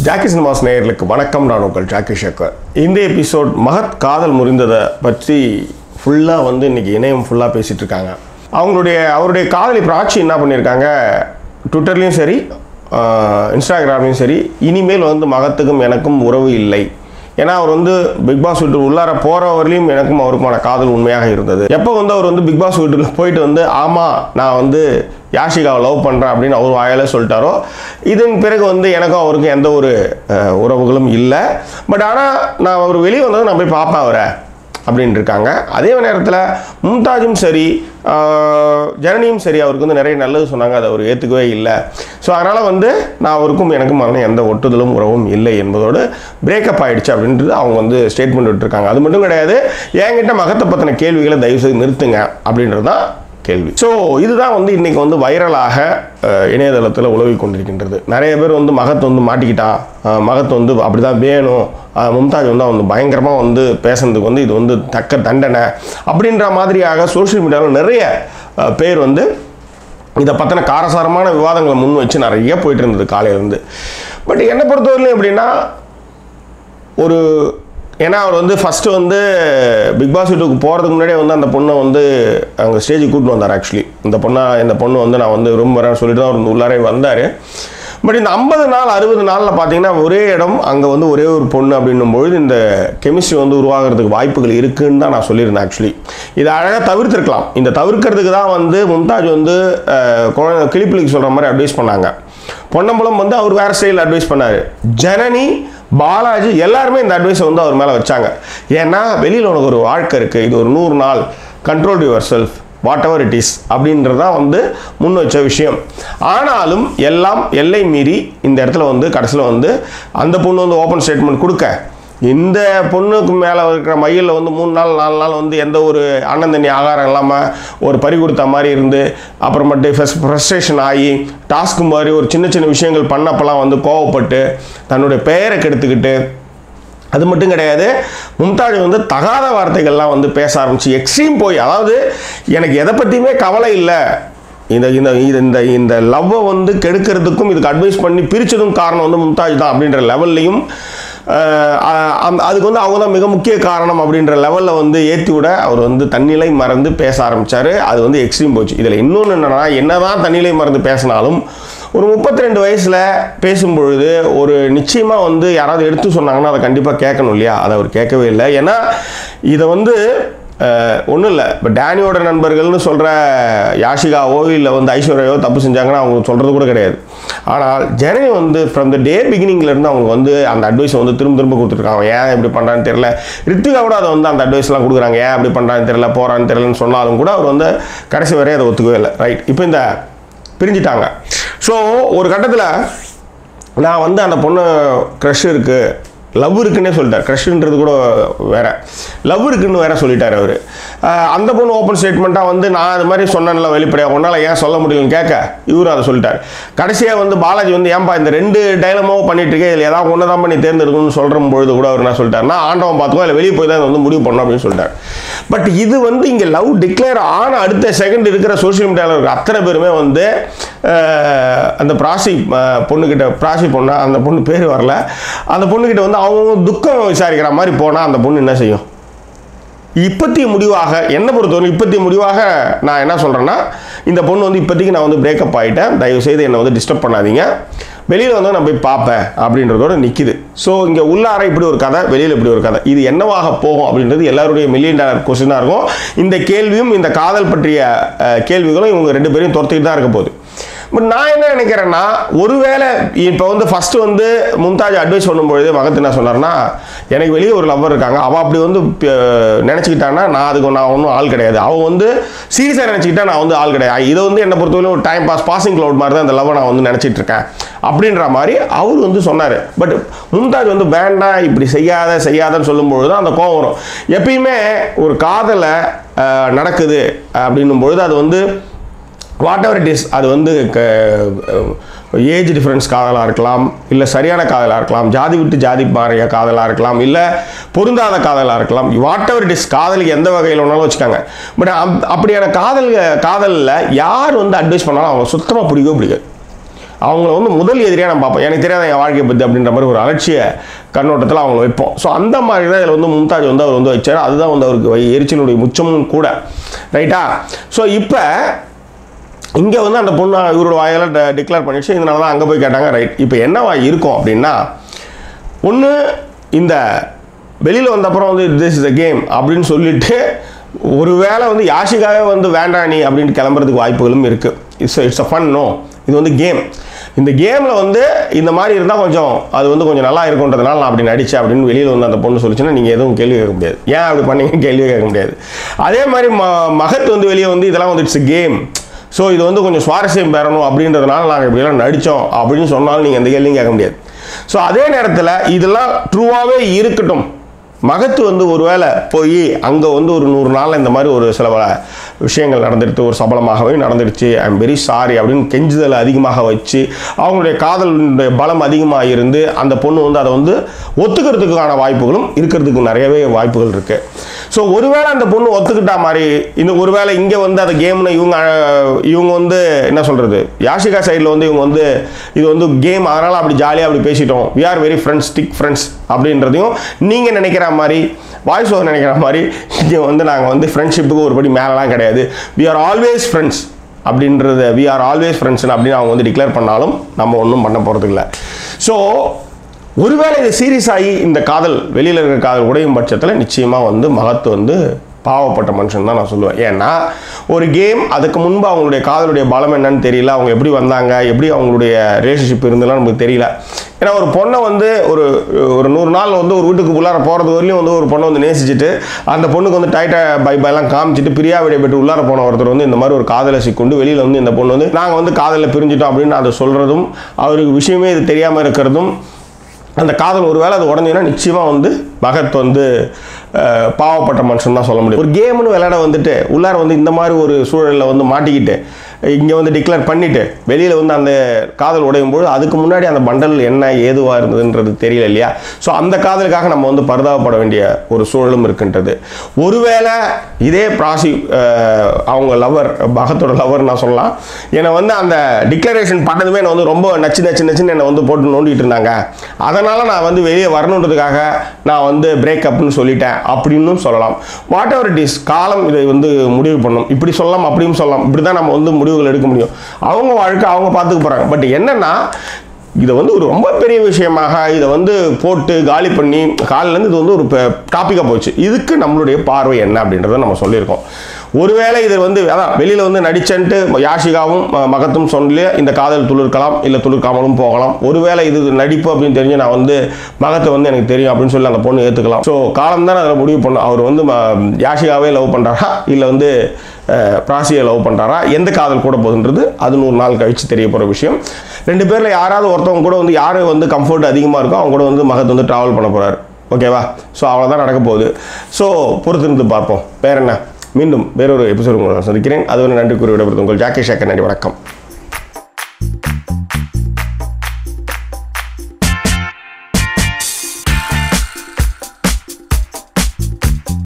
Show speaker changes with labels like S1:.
S1: Jackie cinemas நேயர்களுக்கு வணக்கம் நான் உங்கள் ஜாக்கி ஷேக்கர் இந்த எபிசோட் மகத் காதல் முறிந்ததை பற்றி ஃபுல்லாக வந்து இன்னைக்கு இணையம் ஃபுல்லாக பேசிகிட்டு இருக்காங்க அவங்களுடைய அவருடைய காதலி பிராச்சி என்ன பண்ணியிருக்காங்க ட்விட்டர்லேயும் சரி ஆஹ், இன்ஸ்டாகிராம்லேயும் சரி இனிமேல் வந்து மகத்துக்கும் எனக்கும் உறவு இல்லை ஏன்னா அவர் வந்து பிக் பாஸ் வீட்டு உள்ளார போகிற வரலையும் எனக்கும் அவருக்குமான காதல் உண்மையாக இருந்தது எப்போ வந்து அவர் வந்து பிக் பாஸ் வீட்டுக்கு போயிட்டு வந்து ஆமாம் நான் வந்து யாஷிகாவை லவ் பண்ணுறேன் அப்படின்னு அவர் வாயால சொல்லிட்டாரோ இதன் பிறகு வந்து எனக்கும் அவருக்கும் எந்த ஒரு அஹ், உறவுகளும் இல்லை பட் ஆனால் நான் அவர் வெளியே வந்ததும் நான் போய் பார்ப்பேன் அவரை அப்படின்னு இருக்காங்க அதே நேரத்தில் மும்தாஜும் சரி ஆஹ், ஜனனியும் சரி அவருக்கு வந்து நிறைய நல்லது சொன்னாங்க அதை அவர் ஏற்றுக்கவே இல்லை ஸோ அதனால் வந்து நான் அவருக்கும் எனக்கும் வந்து எந்த ஒட்டுதலும் உறவும் இல்லை என்பதோடு பிரேக்கப் ஆயிடுச்சு அப்படின்றது அவங்க வந்து ஸ்டேட்மெண்ட் விட்டுருக்காங்க அது மட்டும் கிடையாது என்கிட்ட மகத்தை பற்றின கேள்விகளை தயவுசெய்து நிறுத்துங்க அப்படின்றது தான் கேள்வி ஸோ இதுதான் வந்து இன்னைக்கு வந்து வைரலாக அஹ், இணையதளத்தில் உலவி கொண்டிருக்கின்றது நிறைய பேர் வந்து மகத் வந்து மாட்டிக்கிட்டான் அஹ், மகத் வந்து அப்படிதான் வேணும் அஹ், மும்தாஜ் வந்து அவன் பயங்கரமாக வந்து பேசுனதுக்கு வந்து இது வந்து தக்க தண்டனை அப்படின்ற மாதிரியாக சோஷியல் மீடியாவில் நிறைய அஹ், பேர் வந்து இதை பற்றின காரசாரமான விவாதங்களை முன் வச்சு நிறைய போயிட்டு இருந்தது காலையிலேருந்து பட் என்னை பொறுத்தவரையிலும் எப்படின்னா ஒரு ஏன்னா அவர் வந்து ஃபஸ்ட்டு வந்து பிக் பாஸ் வீட்டுக்கு போகிறதுக்கு முன்னாடியே வந்து அந்த பொண்ணை வந்து அங்கே ஸ்டேஜுக்கு கூட்டிட்டு வந்தார் ஆக்சுவலி இந்த பொண்ணை இந்த பொண்ணு வந்து நான் வந்து ரொம்ப வரேன் சொல்லிட்டு தான் அவர் உள்ளாரே வந்தார் பட் இந்த ஐம்பது நாள் அறுபது நாளில் பார்த்தீங்கன்னா ஒரே இடம் அங்கே வந்து ஒரே ஒரு பொண்ணு அப்படின்னும் பொழுது இந்த கெமிஸ்ட்ரி வந்து உருவாகிறதுக்கு வாய்ப்புகள் இருக்குன்னு தான் நான் சொல்லியிருந்தேன் ஆக்சுவலி இதை அழகாக தவிர்த்திருக்கலாம் இந்த தவிர்க்கிறதுக்கு தான் வந்து மும்தாஜ் வந்து அஹ், குழந்தை கிளிப்பிளிக்கு சொல்கிற மாதிரி அட்வைஸ் பண்ணாங்க பொன்னம்பலம் வந்து அவர் வேற ஸ்டைல் அட்வைஸ் பண்ணாரு ஜனனி பாலாஜி எல்லாருமே இந்த அட்வைஸை வந்து அவர் மேலே வச்சாங்க ஏன்னா வெளியில் உனக்கு ஒரு வாழ்க்கை இருக்குது இது ஒரு நூறு நாள் control yourself whatever it is அப்படின்றதான் வந்து முன் வச்ச விஷயம் ஆனாலும் எல்லாம் எல்லை மீறி இந்த இடத்துல வந்து கடைசியில் வந்து அந்த பொண்ணு வந்து ஓப்பன் ஸ்டேட்மெண்ட் கொடுக்க இந்த பொண்ணுக்கு மேலே இருக்கிற மையில் வந்து மூணு நாள் நாலு நாள் வந்து எந்த ஒரு அண்ணன் தண்ணி ஆகாரம் இல்லாமல் ஒரு பறி கொடுத்த மாதிரி இருந்து அப்புறமேட்டு ஃபஸ்ட் ஃப்ரஸ்ட்ரேஷன் ஆகி டாஸ்க் மாதிரி ஒரு சின்ன சின்ன விஷயங்கள் பண்ணப்பெல்லாம் வந்து கோவப்பட்டு தன்னுடைய பெயரை கெடுத்துக்கிட்டு அது மட்டும் கிடையாது மும்தாஜ் வந்து தகாத வார்த்தைகள்லாம் வந்து பேச ஆரம்பிச்சு எக்ஸ்ட்ரீம் போய் அதாவது எனக்கு எதை பற்றியுமே கவலை இல்லை இந்த இந்த இது- இந்த இந்த லவ்வை வந்து கெடுக்கிறதுக்கும் இதுக்கு அட்வைஸ் பண்ணி பிரிச்சதும் காரணம் வந்து மும்தாஜ் தான் அப்படின்ற லெவல்லையும் அதுக்கு வந்து அவங்க தான் மிக முக்கிய காரணம் அப்படின்ற லெவலில் வந்து ஏற்றி விட அவர் வந்து தன்னிலை மறந்து பேச ஆரம்பிச்சாரு அது வந்து எக்ஸ்ட்ரீம் போச்சு இதில் இன்னொன்று என்னன்னா என்னதான் தன்னிலை மறந்து பேசினாலும் ஒரு முப்பத்தி ரெண்டு வயசில் பேசும்பொழுது ஒரு நிச்சயமாக வந்து யாராவது எடுத்து சொன்னாங்கன்னா அதை கண்டிப்பாக கேட்கணும் இல்லையா அதை அவர் கேட்கவே இல்லை ஏன்னா இதை வந்து ஒன்றும் இல்லை இப்போ டேனியோட நண்பர்கள்னு சொல்கிற யாஷிகாவோ இல்லை வந்து ஐஸ்வர்யாவோ தப்பு செஞ்சாங்கன்னா அவங்க சொல்கிறது கூட கிடையாது ஆனால் ஜனனி வந்து ஃப்ரம் த டே இருந்து அவங்க வந்து அந்த அட்வைஸை வந்து திரும்ப திரும்ப கொடுத்துருக்காங்க ஏன் இப்படி பண்ணுறான்னு தெரியல ரித்திகா கூட அதை வந்து அந்த அட்வைஸ்லாம் கொடுக்குறாங்க ஏன் அப்படி பண்ணுறான்னு தெரியல போகிறான்னு தெரியலன்னு சொன்னாலும் கூட அவர் வந்து கடைசி வரையும் அதை ஒத்துக்கவே இல்லை ரைட் இப்போ இந்த பிரிஞ்சிட்டாங்க ஸோ ஒரு கட்டத்தில் நான் வந்து அந்த பொண்ணு க்ரஷ் இருக்குது லவ் இருக்குன்னே சொல்லிட்டார் க்ரஷ்ன்றது கூட வேற லவ் இருக்குன்னு வேற சொல்லிட்டார் அவர் அந்த பொண்ணு ஓப்பன் ஸ்டேட்மெண்ட்டாக வந்து நான் அது மாதிரி சொன்னேன்ல வெளிப்படையாக உன்னால் ஏன் சொல்ல முடியலன்னு கேட்க இவரும் அதை சொல்லிட்டார் கடைசியாக வந்து பாலாஜி வந்து ஏன்பா இந்த ரெண்டு டைலமோ பண்ணிட்டு இருக்கே இதில் ஏதாவது ஒன்று தான் பண்ணி தேர்ந்தெடுக்கணும்னு சொல்கிற பொழுது கூட அவர் என்ன சொல்லிட்டாருன்னா ஆண்டவன் பார்த்துக்கோ இல்லை வெளியே போய் தான் இதை வந்து முடிவு பண்ணணும் அப்படின்னு சொல்லிட்டார் பட் இது வந்து இங்கே லவ் டிக்ளேர் ஆன அடுத்த செகண்ட் இருக்கிற சோஷியல் மீடியாவில் இருக்கிற அத்தனை பேருமே வந்து அஹ், அந்த பிராசி அஹ், பொண்ணுக்கிட்ட பிராசி பொண்ணா அந்த பொண்ணு பேர் வரல அந்த பொண்ணுக்கிட்ட வந்து அவங்க துக்கம் விசாரிக்கிற மாதிரி போனால் அந்த பொண்ணு என்ன செய்யும் இப்பத்திய முடிவாக என்னை பொறுத்தவரை இப்பத்திய முடிவாக நான் என்ன சொல்கிறேன்னா இந்த பொண்ணு வந்து இப்போதைக்கு நான் வந்து பிரேக்கப் ஆகிட்டேன் தயவு செய்து என்னை வந்து டிஸ்டர்ப் பண்ணாதீங்க வெளியில் வந்து நான் போய் பார்ப்பேன் அப்படின்றதோட நிற்கிது ஸோ இங்கே உள்ளார இப்படி ஒரு கதை வெளியில் இப்படி ஒரு கதை இது என்னவாக போகும் அப்படின்றது எல்லாருடைய மில்லியன் டாலர் கொஸ்டினாக இருக்கும் இந்த கேள்வியும் இந்த காதல் பற்றிய அஹ், கேள்விகளும் இவங்க ரெண்டு பேரையும் துரத்திட்டு தான் இருக்க போகுது பட் நான் என்ன நினைக்கிறேன்னா ஒருவேளை இப்போ வந்து ஃபர்ஸ்ட் வந்து மும்தாஜ் அட்வைஸ் பண்ணும்பொழுது மகத் என்ன சொன்னார்னா எனக்கு வெளியே ஒரு லவ்வர் இருக்காங்க அவள் அப்படி வந்து அஹ், நினச்சிக்கிட்டான்னா நான் அதுக்கு நான் ஒன்றும் ஆள் கிடையாது அவள் வந்து சீரியஸாக நினச்சிக்கிட்டா நான் வந்து ஆள் கிடையாது இதை வந்து என்னை பொறுத்தவரைக்கும் ஒரு டைம் பாஸ் பாசிங் க்ளவுட் மாதிரி தான் இந்த லவ்வை நான் வந்து நினச்சிட்டு இருக்கேன் அப்படின்ற மாதிரி அவர் வந்து சொன்னார் பட் மும்தாஜ் வந்து வேண்டாம் இப்படி செய்யாத செய்யாதன்னு சொல்லும்பொழுது தான் அந்த கோவம் வரும் எப்பயுமே ஒரு காதலை அஹ், நடக்குது அப்படின்னும் பொழுது அது வந்து வாட் எவர் இட் இஸ் அது வந்து ஏஜ் டிஃப்ரென்ஸ் காதலாக இருக்கலாம் இல்லை சரியான காதலாக இருக்கலாம் ஜாதி விட்டு ஜாதி மாறிய காதலாக இருக்கலாம் இல்லை பொருந்தாத காதலாக இருக்கலாம் வாட் எவர் இட் இஸ் காதலுக்கு எந்த வகையில் வேணாலும் வச்சுக்காங்க பட் அப்படியான காதல் காதலில் யார் வந்து அட்வைஸ் பண்ணாலும் அவங்க சுத்தமாக பிடிக்கவே பிடிக்காது அவங்கள வந்து முதல் எதிரியாக நம்ம பார்ப்போம் எனக்கு தெரியாத என் வாழ்க்கையை பற்றி அப்படின்ற மாதிரி ஒரு அலட்சிய கண்ணோட்டத்தில் அவங்கள வைப்போம் ஸோ அந்த மாதிரி தான் இதில் வந்து மும்தாஜ் வந்து அவர் வந்து வச்சார் அதுதான் வந்து அவருக்கு வை- எரிச்சலுடைய உச்சமும் கூட ரைட்டா ஸோ இப்போ இங்கே வந்து அந்த பொண்ணு இவரோட வாயால் டிக்ளேர் பண்ணிடுச்சு இதனால தான் அங்கே போய் கேட்டாங்க ரைட் இப்போ என்னவா இருக்கும் அப்படின்னா ஒன்று இந்த வெளியில் வந்த அப்புறம் வந்து திஸ் இஸ் அ கேம் அப்படின்னு சொல்லிட்டு ஒருவேளை வந்து யாஷிகாவே வந்து வேண்டாம் நீ அப்படின்னு கிளம்புறதுக்கு வாய்ப்புகளும் இருக்குது it's it's a fun no இது வந்து கேம் இந்த கேமில் வந்து இந்த மாதிரி இருந்தால் கொஞ்சம் அது வந்து கொஞ்சம் நல்லா இருக்குன்றதுனால நான் அப்படி நடித்தேன் அப்படின்னு வெளியில் வந்து அந்த பொண்ணு சொல்லிச்சுன்னா நீங்கள் எதுவும் கேள்வி கேட்க முடியாது ஏன் அப்படி பண்ணீங்க கேள்வி கேட்க முடியாது அதே மாதிரி ம மகத் வந்து வெளியே வந்து இதெல்லாம் வந்து இட்ஸ் கேம் ஸோ இது வந்து கொஞ்சம் சுவாரஸ்யம் பெறணும் அப்படின்றதுனால நாங்கள் இப்படியெல்லாம் நடித்தோம் அப்படின்னு சொன்னாலும் நீங்கள் எந்த கேள்வியும் கேட்க முடியாது ஸோ அதே நேரத்தில் இதெல்லாம் ட்ரூவாகவே இருக்கட்டும் மகத்து வந்து ஒருவேளை போய் அங்கே வந்து ஒரு நூறு நாள் இந்த மாதிரி ஒரு சில பல விஷயங்கள் நடந்துடுத்து ஒரு சபலமாகவே நடந்துடுச்சு ஐ எம் வெரி சாரி அப்படின்னு கெஞ்சுதல் அதிகமாக வச்சு அவங்களுடைய காதலுடைய பலம் அதிகமாக இருந்து அந்த பொண்ணு வந்து அதை வந்து ஒத்துக்கிறதுக்கான வாய்ப்புகளும் இருக்கிறதுக்கு நிறையவே வாய்ப்புகள் இருக்குது ஸோ ஒருவேளை அந்த பொண்ணு ஒத்துக்கிட்டா மாதிரி இந்த ஒருவேளை இங்கே வந்து அந்த கேம்னு இவங்க அஹ், இவங்க வந்து என்ன சொல்கிறது யாஷிகா சைடில் வந்து இவங்க வந்து இது வந்து கேம் அதனால் அப்படி ஜாலியாக அப்படி பேசிட்டோம் we are very friends stick friends அப்படின்றதையும் நீங்கள் நினைக்கிற மாதிரி வாய்ஸ் ஓவர் நினைக்கிற மாதிரி இங்கே வந்து நாங்கள் வந்து ஃப்ரெண்ட்ஷிப்புக்கு ஒருபடி மேலெலாம் கிடையாது வி ஆர் ஆல்வேஸ் ஃப்ரெண்ட்ஸ் அப்படின்றத வி ஆர் ஆல்வேஸ் ஃப்ரெண்ட்ஸ் அப்படின்னு அவங்க வந்து டிக்ளேர் பண்ணாலும் நம்ம ஒன்றும் பண்ண போகிறது இல்லை ஸோ ஒருவேளை இது சீரியஸ் ஆகி இந்த காதல் வெளியில் இருக்கிற காதல் உடையும் பட்சத்தில் நிச்சயமாக வந்து மகத்து வந்து பாவப்பட்ட மனுஷன் தான் நான் சொல்லுவேன் ஏன்னா ஒரு கேம் அதுக்கு முன்பு அவங்களுடைய காதலுடைய பலம் என்னன்னு தெரியல அவங்க எப்படி வந்தாங்க எப்படி அவங்களுடைய ரிலேஷன்ஷிப் இருந்ததுலாம் நமக்கு தெரியல ஏன்னா ஒரு பொண்ணை வந்து ஒரு ஒரு நூறு நாள் வந்து ஒரு வீட்டுக்கு உள்ளார போகிறது வரையிலும் வந்து ஒரு பொண்ணை வந்து நேசிச்சுட்டு அந்த பொண்ணுக்கு வந்து டைட்டா பை பைலாம் காமிச்சிட்டு பிரியா விடை பெற்று உள்ளார போன ஒருத்தர் வந்து இந்த மாதிரி ஒரு காதலை சிக்கொண்டு வெளியில் வந்து இந்த பொண்ணு வந்து நாங்கள் வந்து காதலில் பிரிஞ்சிட்டோம் அப்படின்னு அதை சொல்கிறதும் அவருக்கு விஷயமே இது தெரியாமல் இருக்கிறதும் அந்த காதல் ஒரு வேளை அது உடஞ்சினா நிச்சயமாக வந்து பகத் வந்து அஹ், பாவப்பட்ட மனுஷன் தான் சொல்ல முடியும் ஒரு கேம்னு விளையாட வந்துட்டு உள்ளார வந்து இந்த மாதிரி ஒரு சூழலில் வந்து மாட்டிக்கிட்டு இங்கே வந்து டிக்ளேர் பண்ணிட்டு வெளியில் வந்து அந்த காதல் உடையும் போது அதுக்கு முன்னாடி அந்த பண்டல் என்ன ஏதுவாக இருந்ததுன்றது தெரியல இல்லையா ஸோ அந்த காதலுக்காக நம்ம வந்து பரிதாபப்பட வேண்டிய ஒரு சூழலும் இருக்கின்றது ஒருவேளை இதே ப்ராசி அஹ், அவங்க லவர் பகத்தோட லவர் நான் சொல்லலாம் என்னை வந்து அந்த டிக்ளரேஷன் பண்ணதுமே என்னை வந்து ரொம்ப நச்சு நச்சு நச்சுன்னு என்னை வந்து போட்டு நோண்டிட்டு இருந்தாங்க அதனால் நான் வந்து வெளியே வரணுன்றதுக்காக நான் வந்து பிரேக்கப்னு சொல்லிட்டேன் அப்படின்னும் சொல்லலாம் வாட் எவர் இட் இஸ் காலம் இதை வந்து முடிவு பண்ணும் இப்படி சொல்லலாம் அப்படியும் சொல்லலாம் இப்படி தான் நம்ம வந்து முடிவுகள் எடுக்க முடியும் அவங்க வாழ்க்கை அவங்க பார்த்துக்க போகிறாங்க பட் என்னன்னா இதை வந்து ஒரு ரொம்ப பெரிய விஷயமாக இதை வந்து போட்டு காலி பண்ணி காலிலேருந்து இது வந்து ஒரு டாப்பிக்காக போச்சு இதுக்கு நம்மளுடைய பார்வை என்ன அப்படின்றத நம்ம சொல்லியிருக்கோம் ஒருவேளை இது வந்து அதான் வெளியில் வந்து நடிச்சன்ட்டு யாஷிகாவும் ம- மகத்தும் சொல்லி இந்த காதல் துளிர்க்கலாம் இல்லை துளிர்க்காமலும் போகலாம் ஒருவேளை இது நடிப்பு அப்படின்னு தெரிஞ்சு நான் வந்து மகத்தை வந்து எனக்கு தெரியும் அப்படின்னு சொல்லி அந்த பொண்ணு ஏற்றுக்கலாம் ஸோ காலம் தான் அதில் முடிவு பண்ணும் அவர் வந்து ம- யாஷிகாவே லவ் பண்ணுறாரா இல்லை வந்து அஹ், பிராசியை லவ் பண்ணுறாரா எந்த காதல் கூட போகுதுன்றது அது நூறு நாள் கழிச்சு தெரிய போகிற விஷயம் ரெண்டு பேரில் யாராவது ஒருத்தவங்க கூட வந்து யார் வந்து கம்ஃபர்ட் அதிகமாக இருக்கோ அவங்க கூட வந்து மகத் வந்து ட்ராவல் பண்ண போகிறார் ஓகேவா ஸோ அவ்வளோதான் நடக்க போகுது ஸோ பொறுத்திருந்து பார்ப்போம் வேற என்ன மீண்டும் வேறொரு எபிசோடு உங்களை நான் சந்திக்கிறேன் அதுவரை நன்றி கூறி விடைபெறுது உங்கள் ஜாக்கி ஷேக்கர் நன்றி வணக்கம்